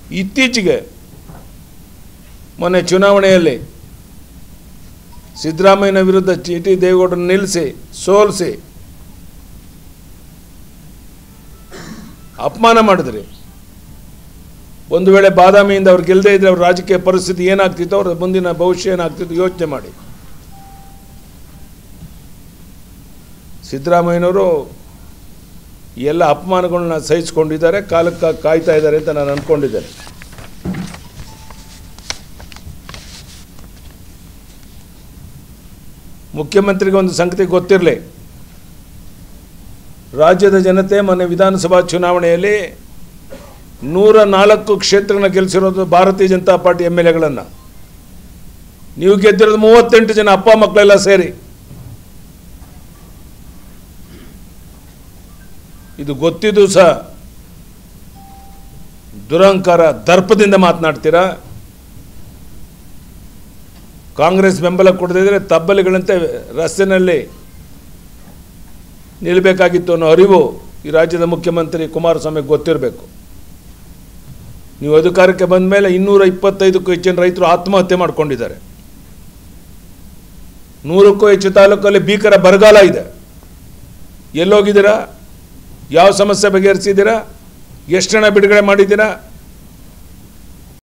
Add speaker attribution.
Speaker 1: ಇತ್ತೀಚೆಗೆ ಮೊನ್ನೆ ಚುನಾವಣೆಯಲ್ಲಿ ಸಿದ್ದರಾಮಯ್ಯನ ವಿರುದ್ಧ ಟಿ ಟಿ ದೇವೇಗೌಡರನ್ನು ನಿಲ್ಲಿಸಿ ಸೋಲಿಸಿ ಅಪಮಾನ ಮಾಡಿದ್ರಿ ಒಂದು ವೇಳೆ ಬಾದಾಮಿಯಿಂದ ಅವ್ರು ಗೆಲ್ಲದೇ ಇದ್ರೆ ಅವ್ರ ರಾಜಕೀಯ ಪರಿಸ್ಥಿತಿ ಏನಾಗ್ತಿತ್ತು ಅವ್ರ ಮುಂದಿನ ಭವಿಷ್ಯ ಏನಾಗ್ತಿತ್ತು ಯೋಚನೆ ಮಾಡಿ ಸಿದ್ದರಾಮಯ್ಯನವರು ಎಲ್ಲ ಅಪಮಾನಗಳನ್ನ ಸಹಿಸ್ಕೊಂಡಿದ್ದಾರೆ ಕಾಲಕ್ಕೆ ಕಾಯ್ತಾ ಇದ್ದಾರೆ ಅಂತ ನಾನು ಅಂದ್ಕೊಂಡಿದ್ದೇನೆ ಮುಖ್ಯಮಂತ್ರಿಗೆ ಒಂದು ಸಂಗತಿ ಗೊತ್ತಿರಲಿ ರಾಜ್ಯದ ಜನತೆ ಮೊನ್ನೆ ವಿಧಾನಸಭಾ ಚುನಾವಣೆಯಲ್ಲಿ ನೂರ ನಾಲ್ಕು ಕ್ಷೇತ್ರಗಳನ್ನ ಗೆಲ್ಲಿಸಿರೋದು Bharatiya Janata party M L ಎಗಳನ್ನು ನೀವು ಗೆದ್ದಿರೋದು ಮೂವತ್ತೆಂಟು ಜನ ಅಪ್ಪ ಮಕ್ಕಳೆಲ್ಲ ಸೇರಿ ಇದು ಗೊತ್ತಿದ್ದು ಸಹ ದುರಹಂಕಾರ ದರ್ಪದಿಂದ ಮಾತನಾಡ್ತೀರಾ ಕಾಂಗ್ರೆಸ್ ಬೆಂಬಲ ಕೊಡದಿದ್ರೆ ತಬ್ಬಲಿಗಳಂತೆ ರಸ್ತೆನಲ್ಲಿ ನಿಲ್ಲಬೇಕಾಗಿತ್ತು ಅನ್ನೋ ಅರಿವು ಈ ರಾಜ್ಯದ ಮುಖ್ಯಮಂತ್ರಿ ಕುಮಾರಸ್ವಾಮಿಗೆ ಗೊತ್ತಿರಬೇಕು ನೀವು ಅಧಿಕಾರಕ್ಕೆ ಬಂದ ಮೇಲೆ ಇನ್ನೂರ ಇಪ್ಪತ್ತೈದಕ್ಕೂ ಹೆಚ್ಚಿನ ರೈತರು ಆತ್ಮಹತ್ಯೆ ಮಾಡ್ಕೊಂಡಿದ್ದಾರೆ ನೂರಕ್ಕೂ ಹೆಚ್ಚು ತಾಲೂಕಲ್ಲಿ ಭೀಕರ ಬರಗಾಲ ಇದೆ ಎಲ್ಲೋಗಿದ್ದೀರಾ ಯಾವ ಸಮಸ್ಯೆ ಬಗೆಹರಿಸಿದ್ದೀರಾ ಎಷ್ಟು ಹಣ ಬಿಡುಗಡೆ ಮಾಡಿದ್ದೀರಾ